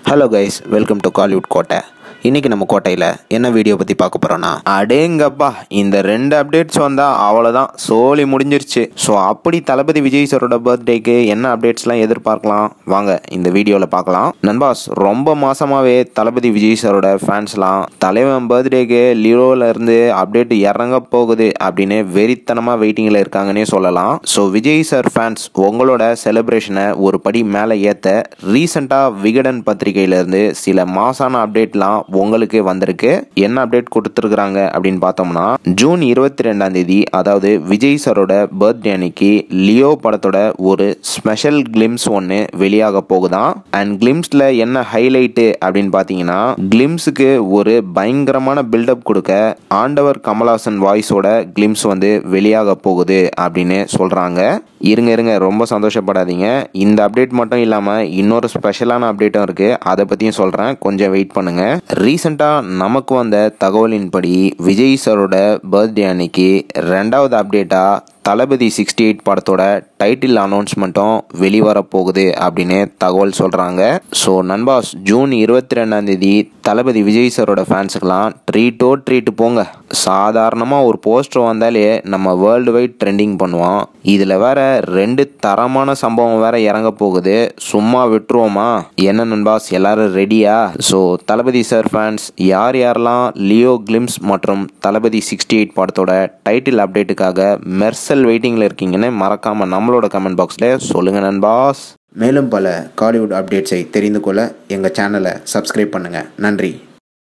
hello guys welcome to Kollywood கோட்டை இன்னைக்கு நம்ம கோட்டையில் என்ன வீடியோ பற்றி பார்க்க போகிறோன்னா அடேங்கப்பா இந்த ரெண்டு அப்டேட்ஸ் வந்தால் அவ்வளோதான் சோலி முடிஞ்சிருச்சு ஸோ அப்படி தளபதி விஜய் சாரோட பர்த்டேக்கு என்ன அப்டேட்ஸ்லாம் எதிர்பார்க்கலாம் வாங்க இந்த வீடியோவில் பார்க்கலாம் நண்பாஸ் ரொம்ப மாசமாகவே தளபதி விஜய் சாரோட ஃபேன்ஸ்லாம் தலைவன் பர்த்டேக்கு லியோவில் இருந்து அப்டேட் இறங்க போகுது அப்படின்னு வெறித்தனமாக வெயிட்டிங்கில் இருக்காங்கன்னே சொல்லலாம் ஸோ விஜய் சார் ஃபேன்ஸ் உங்களோட செலிப்ரேஷனை ஒரு படி மேலே ஏற்ற ரீசெண்டாக விகடன் பத்திரிகையிலேருந்து சில மாசான அப்டேட்லாம் உங்களுக்கு வந்திருக்கு என்ன அப்டேட் கொடுத்துருக்குறாங்க அப்படின்னு பார்த்தோம்னா ஜூன் இருபத்தி ரெண்டாம் தேதி அதாவது விஜய் சாரோட பர்த்டே அன்னைக்கு லியோ படத்தோட ஒரு ஸ்பெஷல் கிளிம்ஸ் ஒன்று வெளியாக போகுதாம் அண்ட் கிளிம்ஸில் என்ன ஹைலைட்டு அப்படின்னு பார்த்தீங்கன்னா கிளிம்ஸுக்கு ஒரு பயங்கரமான பில்டப் கொடுக்க ஆண்டவர் கமலாசன் வாய்ஸோட கிளிம்ஸ் வந்து வெளியாக போகுது அப்படின்னு சொல்கிறாங்க இருங்க இருங்க ரொம்ப சந்தோஷப்படாதீங்க இந்த அப்டேட் மட்டும் இல்லாமல் இன்னொரு ஸ்பெஷலான அப்டேட்டும் இருக்குது அதை பற்றியும் சொல்கிறேன் கொஞ்சம் வெயிட் பண்ணுங்கள் ரீசெண்டாக நமக்கு வந்த தகவலின்படி விஜய் சாரோட பர்த்டே அன்னைக்கு ரெண்டாவது அப்டேட்டாக தளபதி சிக்ஸ்டி எயிட் படத்தோட டைட்டில் அனௌன்ஸ்மெண்ட்டும் வெளிவர போகுது அப்படின்னு தகவல் சொல்கிறாங்க ஸோ நண்பாஸ் ஜூன் இருபத்தி ரெண்டாம் தேதி தளபதி விஜய் சாரோட ஃபேன்ஸுக்கெல்லாம் ட்ரீட்டோ ட்ரீட் போங்க சாதாரணமாக ஒரு போஸ்டர் வந்தாலே நம்ம வேர்ல்டு வைட் ட்ரெண்டிங் பண்ணுவோம் இதில் வேற ரெண்டு தரமான சம்பவம் வேற இறங்க போகுது சும்மா விட்டுருவோமா என்ன நண்பாஸ் எல்லாரும் ரெடியா ஸோ தளபதி சார் ஃபேன்ஸ் யார் யாரெல்லாம் லியோ கிளிம்ஸ் மற்றும் தளபதி சிக்ஸ்டி எயிட் படத்தோட டைட்டில் அப்டேட்டுக்காக மெர்சல் வெயிட்டிங்கில் இருக்கீங்கன்னு மறக்காமல் நம்மளோட கமெண்ட் பாக்ஸில் சொல்லுங்கள் நண்பாஸ் மேலும் பல காலிவுட் அப்டேட்ஸை தெரிந்து கொள்ள எங்கள் சேனலை சப்ஸ்கிரைப் பண்ணுங்கள் நன்றி